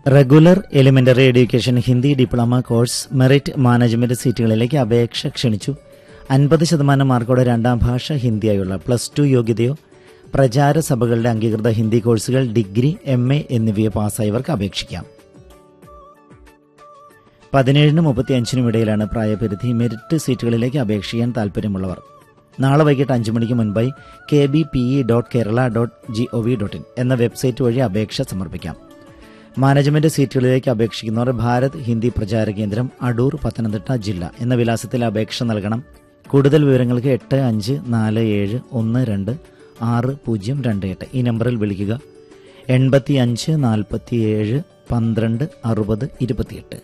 regular elementary education Hindi diploma course merit management സീറ്റുകളിലേക്ക് അപേക്ഷ ക്ഷണിച്ചു അൻപത് ശതമാനം മാർക്കോടെ രണ്ടാം ഭാഷ ഹിന്ദിയായുള്ള പ്ലസ് ടു യോഗ്യതയോ പ്രചാര സഭകളുടെ അംഗീകൃത ഹിന്ദി കോഴ്സുകൾ ഡിഗ്രി എം എ എന്നിവയെ പാസ്സായവർക്ക് അപേക്ഷിക്കാം പതിനേഴിനും മുപ്പത്തിയഞ്ചിനും ഇടയിലാണ് പ്രായപരിധി മെറിറ്റ് സീറ്റുകളിലേക്ക് അപേക്ഷിക്കാൻ താൽപ്പര്യമുള്ളവർ നാളെ വൈകിട്ട് അഞ്ചു മണിക്ക് മുൻപായി K B P E dot Kerala dot G O V dot in എന്ന വെബ്സൈറ്റ് വഴി അപേക്ഷ സമർപ്പിക്കാം മാനേജ്മെന്റ് സീറ്റുകളിലേക്ക് അപേക്ഷിക്കുന്നവർ ഭാരത് ഹിന്ദി പ്രചാര കേന്ദ്രം അടൂർ പത്തനംതിട്ട ജില്ല എന്ന വിലാസത്തിൽ അപേക്ഷ നൽകണം കൂടുതൽ വിവരങ്ങൾക്ക് എട്ട് അഞ്ച് നാല് ഏഴ് ഒന്ന് രണ്ട് ആറ് പൂജ്യം രണ്ട് എട്ട് ഈ നമ്പറിൽ വിളിക്കുക എൺപത്തി അഞ്ച് നാൽപ്പത്തി ഏഴ് പന്ത്രണ്ട് അറുപത് ഇരുപത്തിയെട്ട്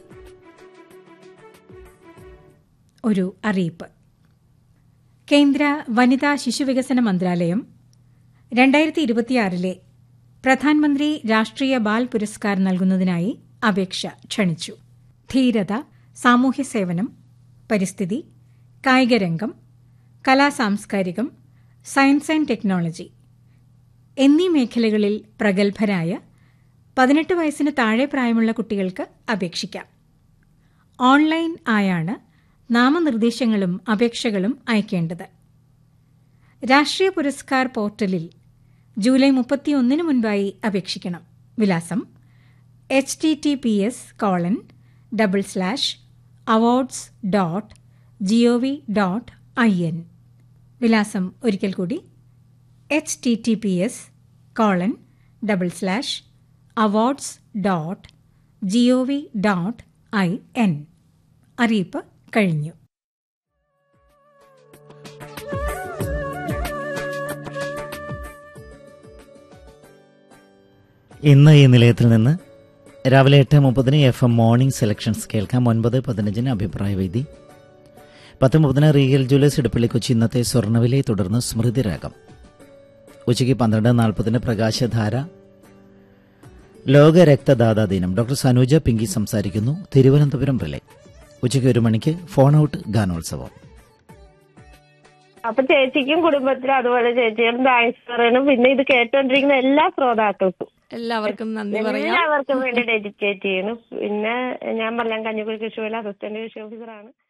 ഒരു അറിയിപ്പ് കേന്ദ്ര വനിതാ ശിശുവികസന മന്ത്രാലയം രണ്ടായിരത്തി ഇരുപത്തിയാറിലെ പ്രധാനമന്ത്രി രാഷ്ട്രീയ ബാൽ പുരസ്കാർ നൽകുന്നതിനായി അപേക്ഷ ക്ഷണിച്ചു ധീരത സാമൂഹ്യ സേവനം പരിസ്ഥിതി കായികരംഗം കലാസാംസ്കാരികം സയൻസ് ആൻഡ് ടെക്നോളജി എന്നീ മേഖലകളിൽ പ്രഗത്ഭരായ പതിനെട്ട് വയസ്സിന് താഴെ പ്രായമുള്ള കുട്ടികൾക്ക് അപേക്ഷിക്കാം ഓൺലൈൻ ആയാണ് നാമനിർദ്ദേശങ്ങളും അപേക്ഷകളും അയക്കേണ്ടത് രാഷ്ട്രീയ പുരസ്കാർ പോർട്ടലിൽ ജൂലൈ മുപ്പത്തിയൊന്നിന് മുൻപായി അപേക്ഷിക്കണം വിലാസം H T T P S colon double slash awards dot G O V dot I N വിലാസം ഒരിക്കൽ കൂടി H T T P S colon double slash awards dot G O V dot I N അറിയിപ്പ് കഴിഞ്ഞു ഇന്ന് ഈ നിലയത്തിൽ നിന്ന് രാവിലെ എട്ട് മുപ്പതിന് എഫ് എം മോർണിംഗ് സെലക്ഷൻസ് കേൾക്കാം ഒൻപത് പതിനഞ്ചിന് അഭിപ്രായ വേദി പത്ത് മുപ്പതിന് റീഗൽ ജ്വല്ലേഴ്സ് ഇടപ്പള്ളി കൊച്ചി ഇന്നത്തെ സ്വർണ്ണവിലയെ തുടർന്ന് സ്മൃതി രാഗം ഉച്ചയ്ക്ക് പന്ത്രണ്ട് നാൽപ്പതിന് പ്രകാശധാര ലോക രക്തദാതാ ദിനം ഡോക്ടർ സനൂജ പിങ്കി സംസാരിക്കുന്നു തിരുവനന്തപുരം റിലേ ഉച്ചയ്ക്ക് ഒരു മണിക്ക് ഫോൺ ഔട്ട് ഗാനോത്സവം അപ്പൊ ചേച്ചിക്കും കുടുംബത്തിലും അതുപോലെ ചേച്ചിയും താങ്ക്സ് പറയണം പിന്നെ ഇത് കേട്ടോണ്ടിരിക്കുന്ന എല്ലാ ശ്രോതാക്കൾക്കും എല്ലാവർക്കും നന്ദി പറയാം എല്ലാവർക്കും വേണ്ടി ഡെഡിക്കേറ്റ് ചെയ്യണം പിന്നെ ഞാൻ പറഞ്ഞ കഞ്ഞിക്കുഴി കൃഷിഭവൻ അസിസ്റ്റന്റ് കൃഷി ഓഫീസറാണ്